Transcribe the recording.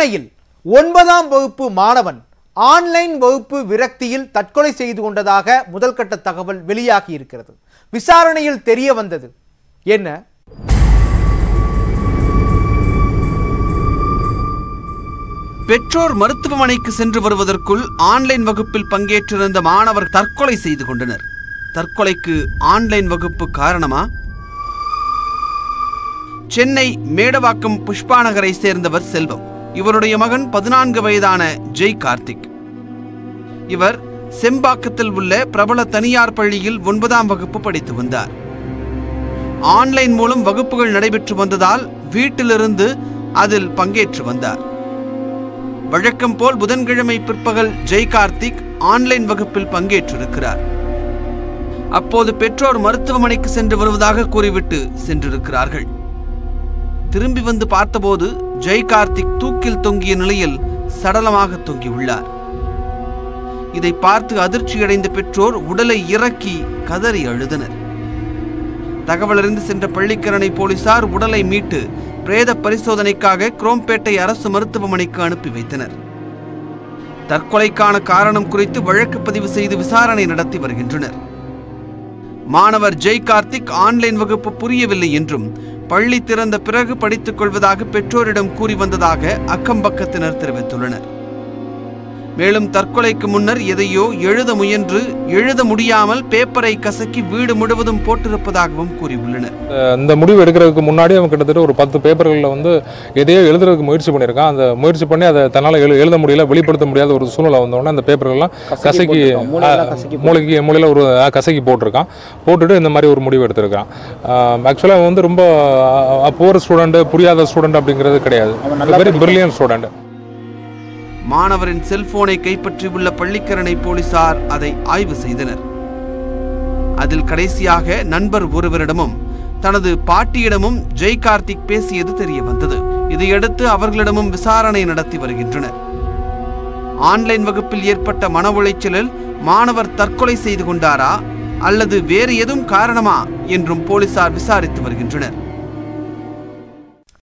சென்னையில் ஒன்பதாம் வகுப்பு மாணவன் ஆன்லைன் வகுப்பு விரக்தியில் தற்கொலை செய்து கொண்டதாக முதல்கட்ட தகவல் வெளியாகி இருக்கிறது விசாரணையில் தெரிய வந்தது என்ன பெற்றோர் மருத்துவமனைக்கு சென்று வருவதற்குள் ஆன்லைன் வகுப்பில் பங்கேற்றிருந்த மாணவர் தற்கொலை செய்து கொண்டனர் தற்கொலைக்கு ஆன்லைன் வகுப்பு காரணமா சென்னை மேடவாக்கம் புஷ்பா நகரை சேர்ந்தவர் செல்வம் இவருடைய மகன் பதினான்கு வயதான ஜெய் கார்த்திக் இவர் செம்பாக்கத்தில் உள்ள பிரபல தனியார் பள்ளியில் ஒன்பதாம் வகுப்பு படித்து வந்தார் ஆன்லைன் மூலம் வகுப்புகள் நடைபெற்று வந்ததால் வீட்டிலிருந்து அதில் பங்கேற்று வந்தார் வழக்கம் போல் புதன்கிழமை பிற்பகல் ஜெய் கார்த்திக் ஆன்லைன் வகுப்பில் பங்கேற்றிருக்கிறார் அப்போது பெற்றோர் மருத்துவமனைக்கு சென்று வருவதாக கூறிவிட்டு சென்றிருக்கிறார்கள் திரும்பி வந்து பார்த்தபோது ஜெய் கார்த்திக் தூக்கில் தொங்கிய நிலையில் சடலமாக தொங்கியுள்ளார் இதை பார்த்து அதிர்ச்சியடைந்த பெற்றோர் உடலை இறக்கி கதறி அழுதனர் தகவல் அறிந்து சென்ற பள்ளிக்கரணை போலீசார் உடலை மீட்டு பிரேத பரிசோதனைக்காக குரோம்பேட்டை அரசு மருத்துவமனைக்கு அனுப்பி வைத்தனர் தற்கொலைக்கான காரணம் குறித்து வழக்கு பதிவு செய்து விசாரணை நடத்தி வருகின்றனர் மாணவர் ஜெய் கார்த்திக் ஆன்லைன் வகுப்பு புரியவில்லை என்றும் பள்ளி திறந்த பிறகு படித்துக் கொள்வதாக பெற்றோரிடம் கூறி வந்ததாக அக்கம்பக்கத்தினர் தெரிவித்துள்ளனர் மேலும் தற்கொலைக்கு முன்னர் எதையோ எழுத முயன்று எழுத முடியாமல் பேப்பரை கசக்கி வீடு முழுவதும் போட்டிருப்பதாகவும் கூறியுள்ளனர் இந்த முடிவு எடுக்கிறதுக்கு முன்னாடி அவன் கிட்டத்தட்ட ஒரு பத்து பேப்பர்களில் வந்து எதையோ எழுதுறதுக்கு முயற்சி பண்ணியிருக்கான் அந்த முயற்சி பண்ணி அதை தன்னால் எழு எழுத முடியல வெளிப்படுத்த முடியாத ஒரு சூழ்நிலை வந்தோடனே அந்த பேப்பர்கள்லாம் கசக்கி மூளைக்கு மூளையில் ஒரு அஹ், கசக்கி போட்டிருக்கான் போட்டுட்டு இந்த மாதிரி ஒரு முடிவு எடுத்திருக்கான் ஆக்சுவலாக அவன் வந்து ரொம்ப போர் ஸ்டூடெண்ட் புரியாத ஸ்டூடெண்ட் அப்படிங்கிறது கிடையாது வெரி பிரில்லியன் ஸ்டூடெண்ட் மாணவரின் செல்போனை கைப்பற்றியுள்ள பள்ளிக்கரணை போலீசார் அதை ஆய்வு செய்தனர் அதில் கடைசியாக நண்பர் ஒருவரிடமும் தனது பாட்டியிடமும் ஜெய் கார்த்திக் பேசியது தெரிய வந்தது இதையடுத்து அவர்களிடமும் விசாரணை நடத்தி வருகின்றனர் ஆன்லைன் வகுப்பில் ஏற்பட்ட மன உளைச்சலில் மாணவர் தற்கொலை செய்து கொண்டாரா அல்லது வேறு எதுவும் காரணமா என்றும் போலீசார் விசாரித்து வருகின்றனர்